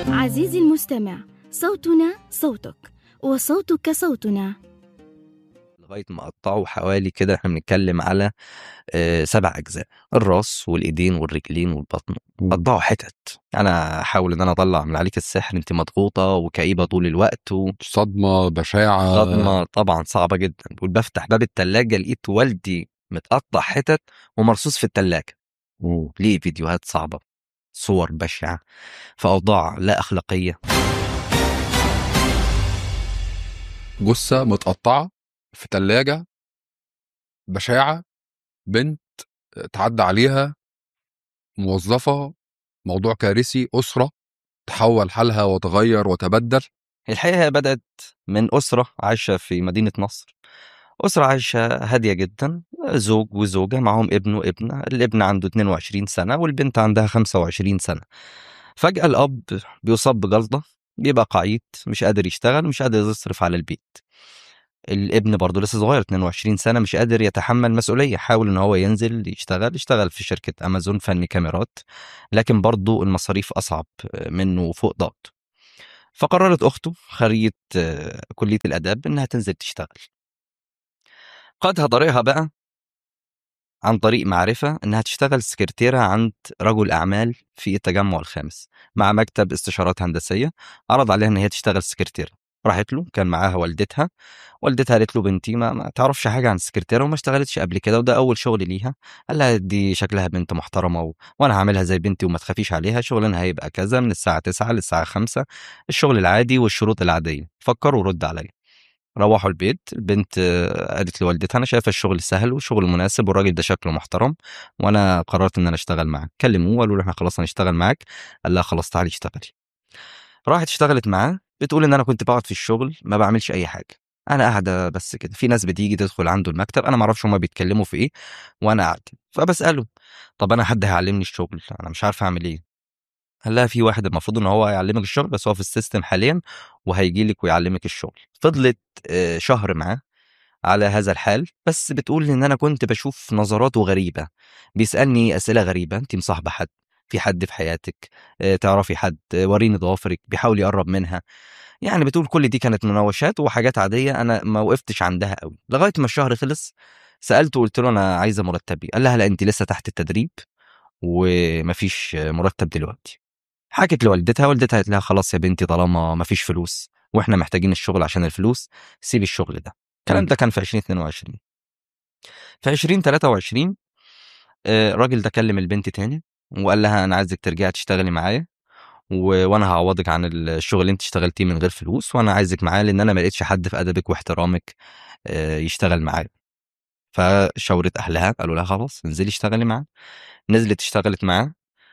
عزيزي المستمع صوتنا صوتك وصوتك صوتنا لغايه ما قطعوا حوالي كده احنا بنتكلم على آه، سبع اجزاء الراس والايدين والرجلين والبطن مم. قطعوا حتت انا احاول ان انا اطلع من عليك السحر انت مضغوطه وكئيبه طول الوقت صدمه بشاعه وصدمه طبعا صعبه جدا بقول بفتح باب التلاجة لقيت والدي متقطع حتت ومرصوص في التلاجة مم. ليه فيديوهات صعبه صور بشعه في اوضاع لا اخلاقيه جثه متقطعه في تلاجة بشاعه بنت تعدى عليها موظفه موضوع كارثي اسره تحول حالها وتغير وتبدل الحقيقة هي بدأت من أسرة عايشة في مدينة نصر أسرة عايشة هادية جدا زوج وزوجة معهم ابن وابنة الابن عنده 22 سنة والبنت عندها 25 سنة فجأة الأب بيصاب بجلطة بيبقى قعيد مش قادر يشتغل مش قادر يصرف على البيت الابن برضه لسه صغير 22 سنة مش قادر يتحمل مسؤولية حاول ان هو ينزل يشتغل يشتغل في شركة امازون فني كاميرات لكن برضه المصاريف اصعب منه فوق ضغط فقررت اخته خريجة آه، كلية الاداب انها تنزل تشتغل قادها طريقها بقى عن طريق معرفة انها تشتغل سكرتيرة عند رجل اعمال في التجمع الخامس مع مكتب استشارات هندسية عرض عليها ان هي تشتغل سكرتيرة راحت له كان معاها والدتها والدتها قالت له بنتي ما, ما تعرفش حاجة عن السكرتيرة وما اشتغلتش قبل كده وده أول شغل ليها قال لها دي شكلها بنت محترمة و... وأنا هعملها زي بنتي وما تخافيش عليها شغلنا هيبقى كذا من الساعة 9 للساعة 5 الشغل العادي والشروط العادية فكروا ورد عليا روحوا البيت البنت آه، قالت لوالدتها انا شايفه الشغل سهل والشغل مناسب والراجل ده شكله محترم وانا قررت ان انا اشتغل معاه كلموه وقالوا له احنا خلاص هنشتغل معاك قال لها خلاص تعالي اشتغلي راحت اشتغلت معاه بتقول ان انا كنت بقعد في الشغل ما بعملش اي حاجه انا قاعده بس كده في ناس بتيجي تدخل عنده المكتب انا ما اعرفش هما بيتكلموا في ايه وانا قاعد فبساله طب انا حد هيعلمني الشغل انا مش عارف اعمل ايه قال لها في واحد المفروض ان هو يعلمك الشغل بس هو في السيستم حاليا وهيجي لك ويعلمك الشغل فضلت آه، شهر معاه على هذا الحال بس بتقول ان انا كنت بشوف نظراته غريبه بيسالني اسئله غريبه انت مصاحبه حد في حد في حياتك آه، تعرفي حد آه، وريني ضوافرك بيحاول يقرب منها يعني بتقول كل دي كانت مناوشات وحاجات عاديه انا ما وقفتش عندها قوي لغايه ما الشهر خلص سالته قلت له انا عايزه مرتبي قال لها لا انت لسه تحت التدريب ومفيش مرتب دلوقتي حكت لوالدتها والدتها قالت لها خلاص يا بنتي طالما مفيش فلوس واحنا محتاجين الشغل عشان الفلوس سيبي الشغل ده الكلام ده كان في 2022 في 2023 آه، الراجل ده كلم البنت تاني وقال لها انا عايزك ترجعي تشتغلي معايا و... وانا هعوضك عن الشغل اللي انت اشتغلتيه من غير فلوس وانا عايزك معايا لان انا ما لقيتش حد في ادبك واحترامك آه، يشتغل معايا فشاورت اهلها قالوا لها خلاص انزلي اشتغلي معاه نزلت اشتغلت معاه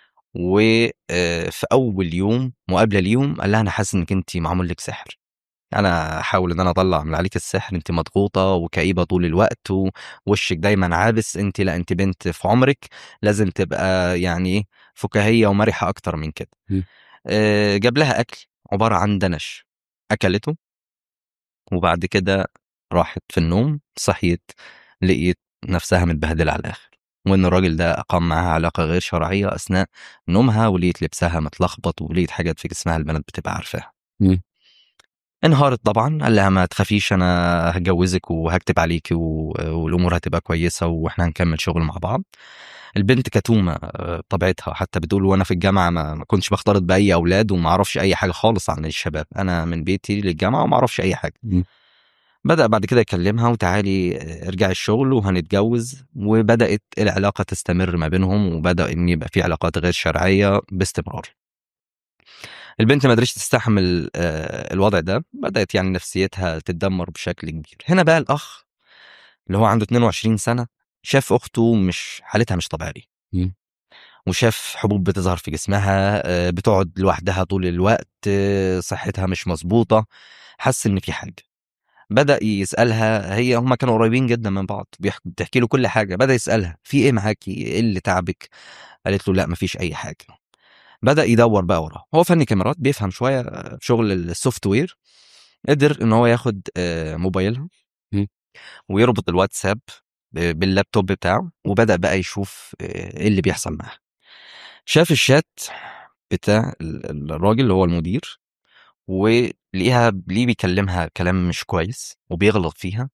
وفي اول يوم مقابله ليهم قال لها انا حاسس انك انت معمول لك سحر انا احاول ان انا اطلع من عليك السحر انت مضغوطه وكئيبه طول الوقت ووشك دايما عابس انت لا انت بنت في عمرك لازم تبقى يعني ايه فكاهيه ومرحه اكتر من كده م. آه، جاب لها اكل عباره عن دنش اكلته وبعد كده راحت في النوم صحيت لقيت نفسها متبهدله على الاخر وان الراجل ده اقام معاها علاقه غير شرعيه اثناء نومها ولقيت لبسها متلخبط ولقيت حاجات في جسمها البنات بتبقى عارفاها مم. انهارت طبعا قال لها ما تخافيش انا هتجوزك وهكتب عليكي و... والامور هتبقى كويسه واحنا هنكمل شغل مع بعض البنت كتومه آه، طبيعتها حتى بتقول وانا في الجامعه ما, ما كنتش بختلط باي اولاد وما اعرفش اي حاجه خالص عن الشباب انا من بيتي للجامعه وما اعرفش اي حاجه مم. بدأ بعد كده يكلمها وتعالي آه، ارجعي الشغل وهنتجوز وبدأت العلاقة تستمر ما بينهم وبدأ إن يبقى في علاقات غير شرعية باستمرار. البنت ما قدرتش تستحمل آه، الوضع ده بدأت يعني نفسيتها تتدمر بشكل كبير. هنا بقى الأخ اللي هو عنده 22 سنة شاف أخته مش حالتها مش طبيعية. مم. وشاف حبوب بتظهر في جسمها آه، بتقعد لوحدها طول الوقت آه، صحتها مش مظبوطة حس إن في حاجة. بدأ يسألها هي هما كانوا قريبين جدا من بعض بيح- بتحكي له كل حاجة بدأ يسألها في ايه معاكي ايه اللي تعبك قالت له لا مفيش اي حاجة بدأ يدور بقى وراه هو فني كاميرات بيفهم شوية في شغل السوفت وير قدر ان هو ياخد آه، موبايلها مم. ويربط الواتساب ب- باللابتوب بتاعه وبدأ بقى يشوف آه، ايه اللي بيحصل معاها شاف الشات بتاع ال- ال- الراجل اللي هو المدير وليها ليه بيكلمها كلام مش كويس وبيغلط فيها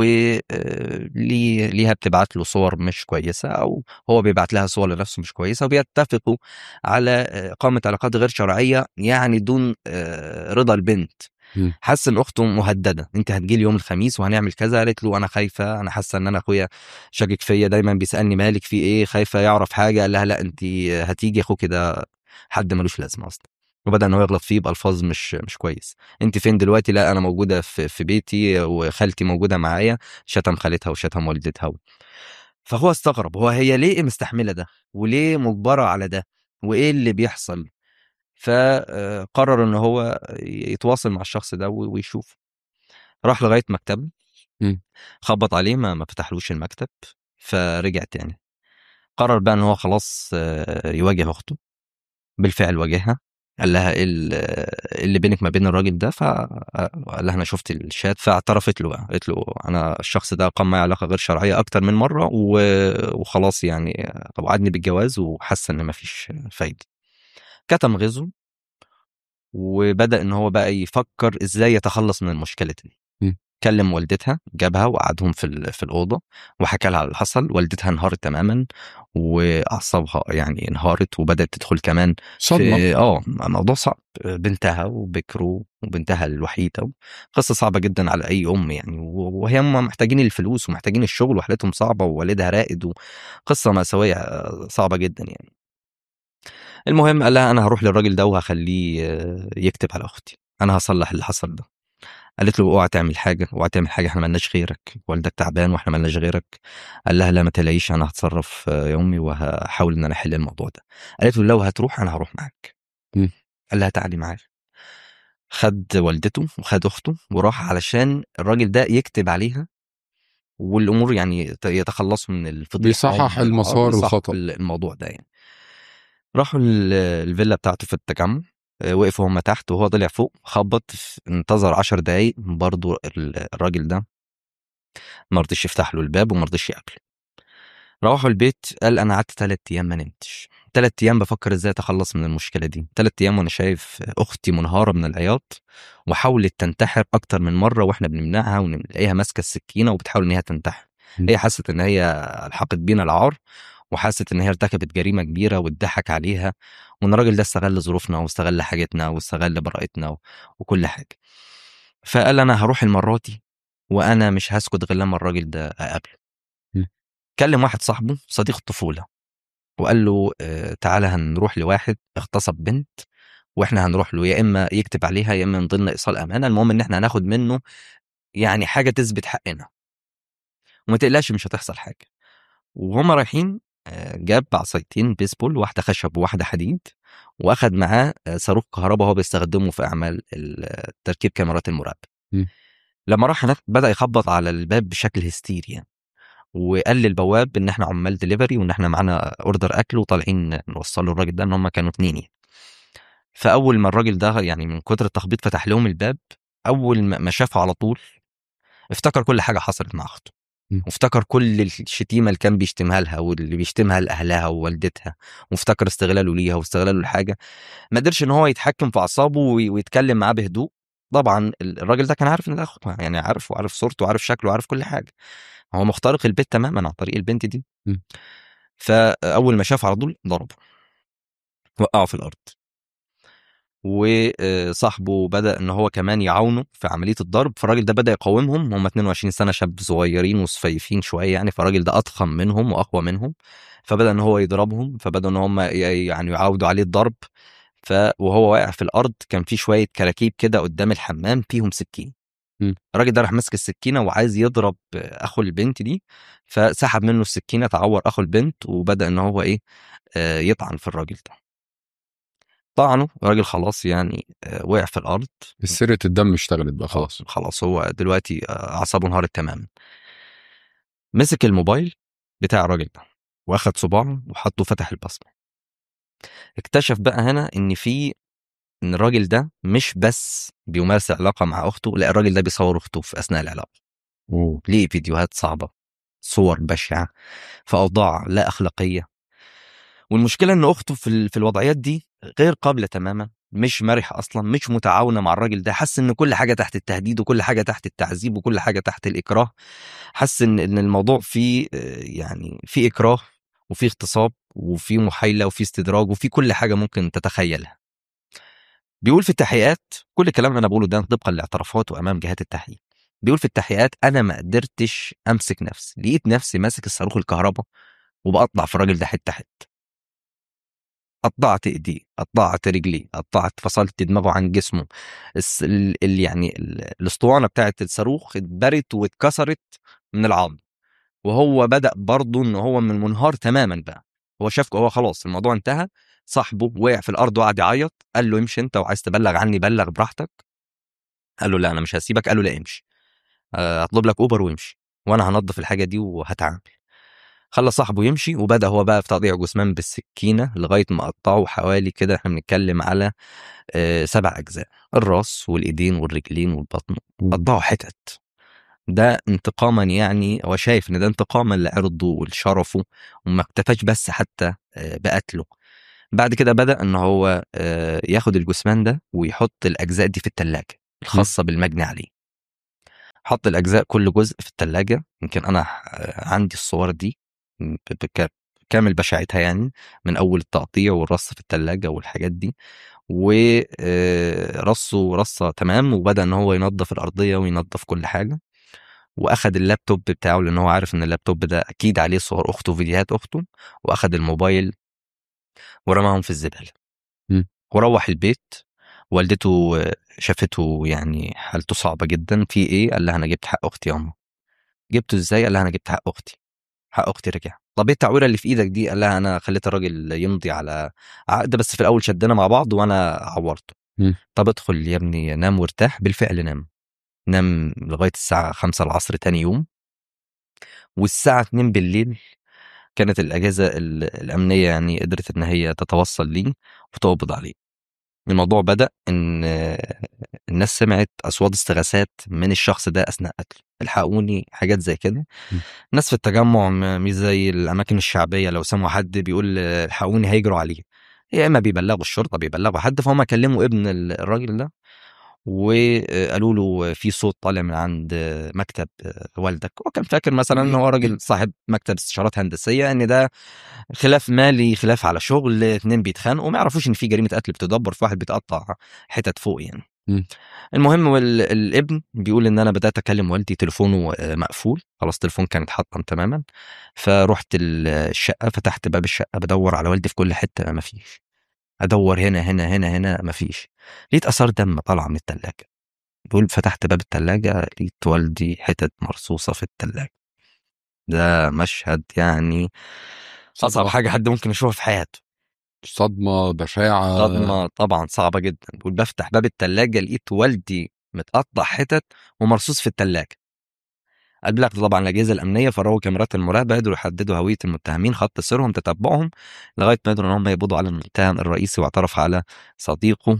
وليه ليها بتبعت له صور مش كويسة أو هو بيبعت لها صور لنفسه مش كويسة وبيتفقوا على آه، إقامة علاقات غير شرعية يعني دون آه، رضا البنت مم. حس ان اخته مهدده انت هتجيلي يوم الخميس وهنعمل كذا قالت له انا خايفه انا حاسه ان انا اخويا شاكك فيا دايما بيسالني مالك في ايه خايفه يعرف حاجه قال لها لا انت هتيجي اخوك ده حد ملوش لازمه اصلا وبدا ان هو يغلط فيه بالفاظ مش مش كويس انت فين دلوقتي لا انا موجوده في في بيتي وخالتي موجوده معايا شتم خالتها وشتم والدتها فهو استغرب هو هي ليه مستحمله ده وليه مجبره على ده وايه اللي بيحصل فقرر ان هو يتواصل مع الشخص ده و- ويشوف راح لغايه مكتبه مم. خبط عليه ما ما فتحلوش المكتب فرجع تاني قرر بقى ان هو خلاص آه، يواجه اخته بالفعل واجهها قال لها ايه ال- اللي بينك ما بين الراجل ده فقال لها انا شفت الشات فاعترفت له بقى. قالت له انا الشخص ده قام معي علاقه غير شرعيه اكتر من مره و- وخلاص يعني وعدني بالجواز وحاسه ان مفيش فايده كتم غزه وبدا ان هو بقى يفكر ازاي يتخلص من المشكله دي مم. كلم والدتها جابها وقعدهم في ال- في الاوضه وحكى لها على اللي حصل والدتها انهارت تماما واعصابها يعني انهارت وبدات تدخل كمان صدمه في اه موضوع صعب بنتها وبكره وبنتها الوحيده قصه صعبه جدا على اي ام يعني و- وهي هم محتاجين الفلوس ومحتاجين الشغل وحالتهم صعبه ووالدها رائد وقصه مأساويه آه، صعبه جدا يعني المهم قال لها انا هروح للراجل ده وهخليه آه، يكتب على اختي انا هصلح اللي حصل ده قالت له اوعى تعمل حاجه اوعى تعمل حاجه احنا ملناش غيرك والدك تعبان واحنا ملناش غيرك قال لها لا ما تلاقيش انا هتصرف آه، يا امي وهحاول ان انا احل الموضوع ده قالت له لو هتروح انا هروح معاك مم. قال لها تعالي معايا خد والدته وخد اخته وراح علشان الراجل ده يكتب عليها والامور يعني يت- يتخلصوا من الفضيحه بيصحح المسار بيصحح الخطأ. الموضوع ده يعني راحوا ال- الفيلا بتاعته في التجمع آه، وقفوا هم تحت وهو طلع فوق خبط ف- انتظر عشر دقايق برضو ال- الراجل ده ما رضيش يفتح له الباب وما رضيش يقابله روحوا البيت قال انا قعدت ثلاث ايام ما نمتش ثلاث ايام بفكر ازاي اتخلص من المشكله دي ثلاث ايام وانا شايف اختي منهاره من العياط وحاولت تنتحر اكتر من مره واحنا بنمنعها ونلاقيها ماسكه السكينه وبتحاول ان هي تنتحر م. هي حست ان هي الحقت بينا العار وحست ان هي ارتكبت جريمه كبيره واتضحك عليها وان الراجل ده استغل ظروفنا واستغل حاجتنا واستغل براءتنا و- وكل حاجه فقال انا هروح المره دي وانا مش هسكت غير لما الراجل ده اقابله م. كلم واحد صاحبه صديق الطفوله وقال له آه، تعالى هنروح لواحد اغتصب بنت واحنا هنروح له يا اما يكتب عليها يا اما من ضمن ايصال امانه المهم ان احنا هناخد منه يعني حاجه تثبت حقنا وما تقلقش مش هتحصل حاجه وهما رايحين آه، جاب عصايتين بيسبول واحده خشب وواحده حديد واخد معاه آه، صاروخ كهرباء هو بيستخدمه في اعمال ال- تركيب كاميرات المراقبه م. لما راح هناك بدا يخبط على الباب بشكل هستيري يعني وقال للبواب ان احنا عمال دليفري وان احنا معانا اوردر اكل وطالعين نوصله الراجل ده ان هم كانوا اتنين يعني. فاول ما الراجل ده يعني من كتر التخبيط فتح لهم الباب اول ما ما شافه على طول افتكر كل حاجه حصلت مع اخته م. وافتكر كل الشتيمه اللي كان بيشتمها لها واللي بيشتمها لاهلها ووالدتها وافتكر استغلاله ليها واستغلاله لحاجه ما قدرش ان هو يتحكم في اعصابه وي- ويتكلم معاه بهدوء طبعا الراجل ده كان عارف ان ده اخوه يعني عارف وعارف صورته وعارف شكله وعارف كل حاجه هو مخترق البيت تماما عن طريق البنت دي م. فاول ما شافه على طول ضربه وقعه في الارض وصاحبه بدا ان هو كمان يعاونه في عمليه الضرب فالراجل ده بدا يقاومهم هم 22 سنه شاب صغيرين وصفيفين شويه يعني فالراجل ده اضخم منهم واقوى منهم فبدا ان هو يضربهم فبدا ان هم ي- يعني يعاودوا عليه الضرب ف وهو واقع في الارض كان في شويه كراكيب كده قدام الحمام فيهم سكين م. الراجل ده راح ماسك السكينه وعايز يضرب اخو البنت دي فسحب منه السكينه تعور اخو البنت وبدا ان هو ايه آه، يطعن في الراجل ده طعنه الراجل خلاص يعني آه، وقع في الارض سيره الدم اشتغلت بقى خلاص خلاص هو دلوقتي آه، اعصابه انهارت تماما مسك الموبايل بتاع الراجل ده واخد صباعه وحطه فتح البصمه اكتشف بقى هنا ان في ان الراجل ده مش بس بيمارس علاقه مع اخته لا الراجل ده بيصور اخته في اثناء العلاقه أوه. ليه فيديوهات صعبه صور بشعه في اوضاع لا اخلاقيه والمشكله ان اخته في ال- في الوضعيات دي غير قابله تماما مش مرحه اصلا مش متعاونه مع الراجل ده حس ان كل حاجه تحت التهديد وكل حاجه تحت التعذيب وكل حاجه تحت الاكراه حس ان ان الموضوع فيه آه، يعني فيه اكراه وفي اغتصاب وفي محايله وفي استدراج وفي كل حاجه ممكن تتخيلها بيقول في التحقيقات كل الكلام اللي انا بقوله ده طبقا لاعترافات وامام جهات التحقيق بيقول في التحقيقات انا ما قدرتش امسك نفسي لقيت نفسي ماسك الصاروخ الكهرباء وبقطع في الراجل ده حته حته قطعت ايديه قطعت رجليه قطعت فصلت دماغه عن جسمه الس... ال... ال... يعني ال... الاسطوانه بتاعت الصاروخ اتبرت واتكسرت من العظم وهو بدا برضه ان هو من منهار تماما بقى هو شاف هو خلاص الموضوع انتهى صاحبه وقع في الارض وقعد يعيط قال له امشي انت وعايز تبلغ عني بلغ براحتك قال له لا انا مش هسيبك قال له لا امشي آه، اطلب لك اوبر وامشي وانا هنضف الحاجه دي وهتعامل خلى صاحبه يمشي وبدا هو بقى في تقطيع جثمان بالسكينه لغايه ما قطعه حوالي كده احنا بنتكلم على آه، سبع اجزاء الراس والايدين والرجلين والبطن قطعه حتت ده انتقاما يعني هو شايف ان ده انتقاما لعرضه ولشرفه وما اكتفاش بس حتى آه، بقتله بعد كده بدا ان هو آه، ياخد الجثمان ده ويحط الاجزاء دي في الثلاجه الخاصه بالمجني عليه حط الاجزاء كل جزء في الثلاجه يمكن انا آه، عندي الصور دي ب- بك- كامل بشاعتها يعني من اول التقطيع والرص في الثلاجه والحاجات دي ورصه رصه تمام وبدا ان هو ينظف الارضيه وينظف كل حاجه واخد اللابتوب بتاعه لان هو عارف ان اللابتوب ده اكيد عليه صور اخته وفيديوهات اخته واخد الموبايل ورماهم في الزباله مم. وروح البيت والدته آه، شافته يعني حالته صعبه جدا في ايه قال لها انا جبت حق اختي يا امه جبته ازاي قال لها انا جبت حق اختي حق اختي رجع طب ايه التعويره اللي في ايدك دي قال لها انا خليت الراجل يمضي على عقد بس في الاول شدنا مع بعض وانا عورته مم. طب ادخل يا ابني نام وارتاح بالفعل نام نام لغايه الساعه 5 العصر تاني يوم والساعه 2 بالليل كانت الاجهزه ال- الامنيه يعني قدرت ان هي تتوصل ليه وتقبض عليه الموضوع بدا ان آه، الناس سمعت اصوات استغاثات من الشخص ده اثناء قتله الحقوني حاجات زي كده م. الناس في التجمع م- مش زي الاماكن الشعبيه لو سمعوا حد بيقول آه، الحقوني هيجروا عليه يا اما بيبلغوا الشرطه بيبلغوا حد فهم كلموا ابن ال- الراجل ده وقالوا له في صوت طالع من عند مكتب والدك هو كان فاكر مثلا ان هو راجل صاحب مكتب استشارات هندسيه ان ده خلاف مالي خلاف على شغل اتنين بيتخانقوا ما يعرفوش ان في جريمه قتل بتدبر في واحد بيتقطع حتت فوق يعني مم. المهم وال- الابن بيقول ان انا بدات اكلم والدي تليفونه آه، مقفول خلاص التليفون كان اتحطم تماما فرحت ال- الشقه فتحت باب الشقه بدور على والدي في كل حته ما فيش ادور هنا هنا هنا هنا ما فيش لقيت اثار دم طالعه من الثلاجه بيقول فتحت باب الثلاجه لقيت والدي حتت مرصوصه في الثلاجه ده مشهد يعني اصعب صدمة. حاجه حد ممكن يشوفها في حياته صدمه بشاعه صدمه طبعا صعبه جدا بيقول بفتح باب الثلاجه لقيت والدي متقطع حتت ومرصوص في الثلاجه أبلغ طبعا الأجهزة الأمنية فرغوا كاميرات المراقبة قدروا يحددوا هوية المتهمين خط سيرهم تتبعهم لغاية ما قدروا إن هم يقبضوا على المتهم الرئيسي واعترف على صديقه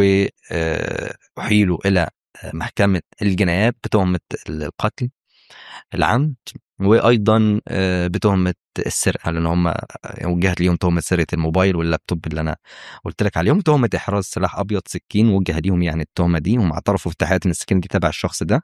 وأحيلوا إلى محكمة الجنايات بتهمة القتل العمد وأيضا آه، بتهمة السرقة لأن هم وجهت ليهم تهمة سرقة الموبايل واللابتوب اللي أنا قلت لك عليهم تهمة إحراز سلاح أبيض سكين وجه ليهم يعني التهمة دي هم اعترفوا في التحقيقات إن السكين دي تبع الشخص ده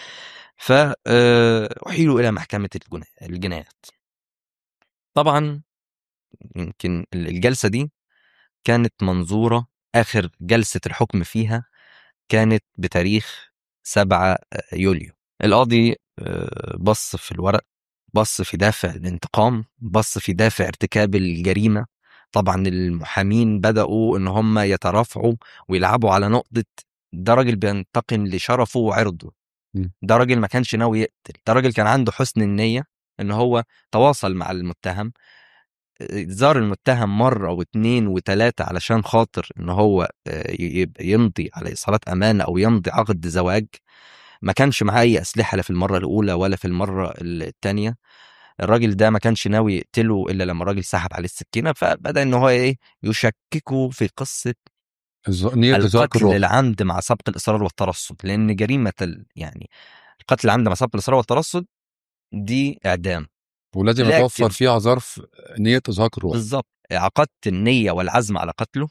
فأحيلوا إلى محكمة الجنا- الجنايات طبعا يمكن الجلسة دي كانت منظورة آخر جلسة الحكم فيها كانت بتاريخ 7 يوليو القاضي آه، بص في الورق بص في دافع الانتقام بص في دافع ارتكاب الجريمة طبعا المحامين بدأوا ان هم يترافعوا ويلعبوا على نقطة ده راجل بينتقم لشرفه وعرضه م. ده راجل ما كانش ناوي يقتل ده راجل كان عنده حسن النية ان هو تواصل مع المتهم زار المتهم مرة واتنين وتلاتة علشان خاطر ان هو آه، ي- يمضي على ايصالات امانة او يمضي عقد زواج ما كانش معاه اي اسلحة لا في المرة الاولى ولا في المرة التانية الراجل ده ما كانش ناوي يقتله الا لما الراجل سحب عليه السكينة فبدأ ان هو ايه يشككه في قصة الز- نيه القتل تذاكره العمد مع سبق الاصرار والترصد لان جريمة ال- يعني القتل العمد مع سبق الاصرار والترصد دي اعدام ولازم لكن- يتوفر فيها ظرف نيه تذاكره بالظبط عقدت النية والعزم على قتله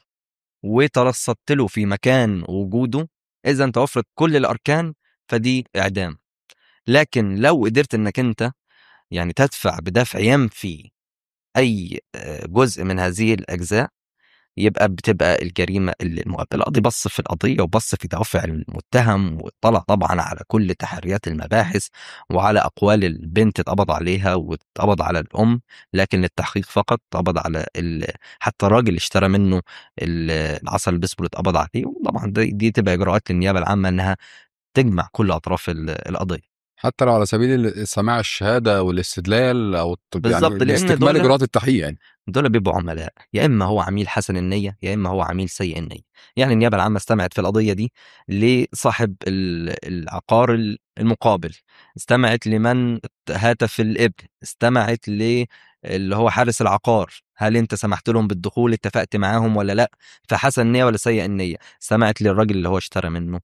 وترصدت له في مكان وجوده إذا توفرت كل الأركان فدي إعدام لكن لو قدرت إنك أنت يعني تدفع بدفع ينفي أي آه، جزء من هذه الأجزاء يبقى بتبقى الجريمة اللي المؤبد القاضي بص في القضية وبص في دوافع المتهم واطلع طبعا على كل تحريات المباحث وعلى أقوال البنت اتقبض عليها واتقبض على الأم لكن للتحقيق فقط اتقبض على ال... حتى الراجل اللي اشترى منه ال- العسل البسبول اتقبض عليه وطبعا دي, دي تبقى إجراءات للنيابة العامة إنها تجمع كل أطراف ال- القضية حتى لو على سبيل ال- سماع الشهاده والاستدلال او الت- بالظبط، يعني لأن استكمال دول- اجراءات التحقيق يعني دول بيبقوا عملاء يا اما هو عميل حسن النيه يا اما هو عميل سيء النيه يعني النيابه العامه استمعت في القضيه دي لصاحب ال- العقار ال- المقابل استمعت لمن هاتف الابن استمعت ل اللي هو حارس العقار هل انت سمحت لهم بالدخول اتفقت معاهم ولا لا فحسن النيه ولا سيء النيه استمعت للراجل اللي هو اشترى منه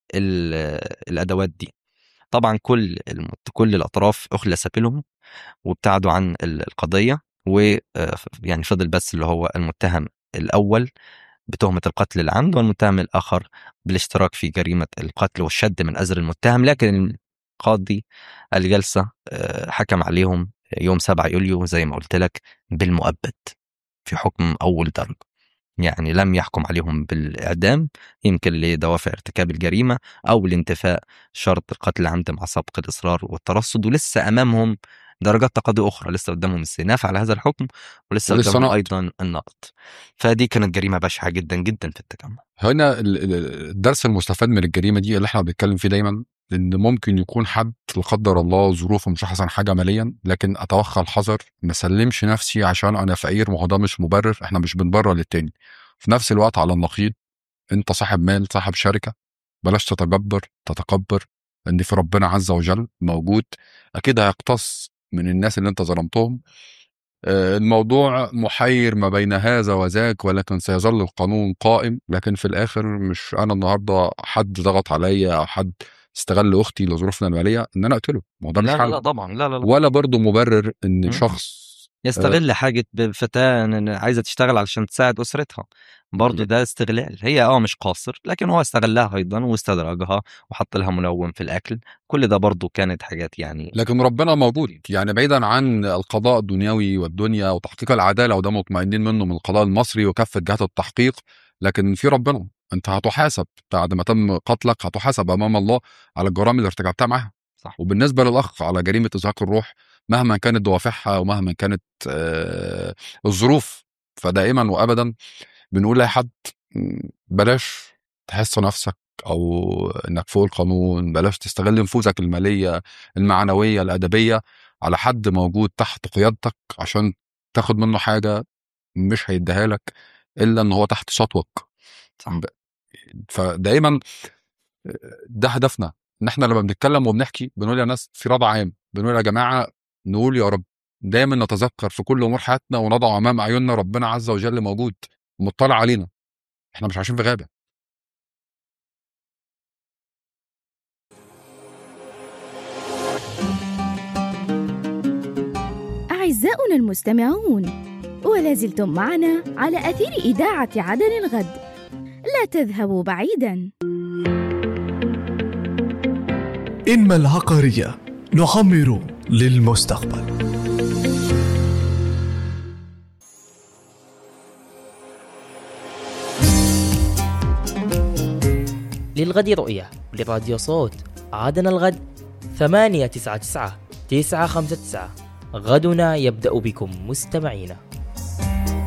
ال- الادوات دي طبعا كل المت- كل الاطراف اخلى سبيلهم وابتعدوا عن ال- القضيه و آه، يعني فضل بس اللي هو المتهم الاول بتهمه القتل العمد والمتهم الاخر بالاشتراك في جريمه القتل والشد من ازر المتهم لكن القاضي الجلسه آه، حكم عليهم يوم 7 يوليو زي ما قلت لك بالمؤبد في حكم اول درجه يعني لم يحكم عليهم بالاعدام يمكن لدوافع ارتكاب الجريمه او لانتفاء شرط القتل العمد مع سبق الاصرار والترصد ولسه امامهم درجات تقاضي اخرى لسه قدامهم استئناف على هذا الحكم ولسه ولسه قدامهم نقد. ايضا النقد فدي كانت جريمه بشعه جدا جدا في التجمع هنا ال- ال- الدرس المستفاد من الجريمه دي اللي احنا بنتكلم فيه دايما ان ممكن يكون حد لا قدر الله ظروفه مش احسن حاجه ماليا لكن اتوخى الحذر ما سلمش نفسي عشان انا فقير ما هو ده مش مبرر احنا مش بنبرر للتاني في نفس الوقت على النقيض انت صاحب مال صاحب شركه بلاش تتجبر تتكبر ان في ربنا عز وجل موجود اكيد هيقتص من الناس اللي انت ظلمتهم آه، الموضوع محير ما بين هذا وذاك ولكن سيظل القانون قائم لكن في الاخر مش انا النهارده حد ضغط عليا او حد استغل اختي لظروفنا الماليه ان انا اقتله ما هو ده مش لا لا حل لا طبعا لا لا لا ولا برضه مبرر ان مم. شخص يستغل حاجه بفتاه إن عايزه تشتغل علشان تساعد اسرتها برضه ده استغلال هي اه مش قاصر لكن هو استغلها ايضا واستدرجها وحط لها منوم في الاكل كل ده برضه كانت حاجات يعني لكن ربنا موجود يعني بعيدا عن القضاء الدنيوي والدنيا وتحقيق العداله وده مطمئنين منه من القضاء المصري وكافه جهات التحقيق لكن في ربنا انت هتحاسب بعد ما تم قتلك هتحاسب امام الله على الجرائم اللي ارتكبتها معاها صح وبالنسبه للاخ على جريمه ازهاق الروح مهما كانت دوافعها ومهما كانت آه، الظروف فدائما وابدا بنقول لاي حد م، بلاش تحس نفسك او انك فوق القانون بلاش تستغل نفوذك الماليه المعنويه الادبيه على حد موجود تحت قيادتك عشان تاخد منه حاجه مش هيديها لك الا ان هو تحت سطوك صح فدايما ده هدفنا ان احنا لما بنتكلم وبنحكي بنقول يا ناس في رضا عام بنقول يا جماعه نقول يا رب دايما نتذكر في كل امور حياتنا ونضع امام اعيننا ربنا عز وجل موجود مطلع علينا احنا مش عايشين في غابه أعزاؤنا المستمعون ولا زلتم معنا على أثير إذاعة عدن الغد لا تذهبوا بعيدا إنما العقارية نعمر للمستقبل للغد رؤية لراديو صوت عادنا الغد ثمانية تسعة تسعة تسعة خمسة تسعة غدنا يبدأ بكم مستمعينا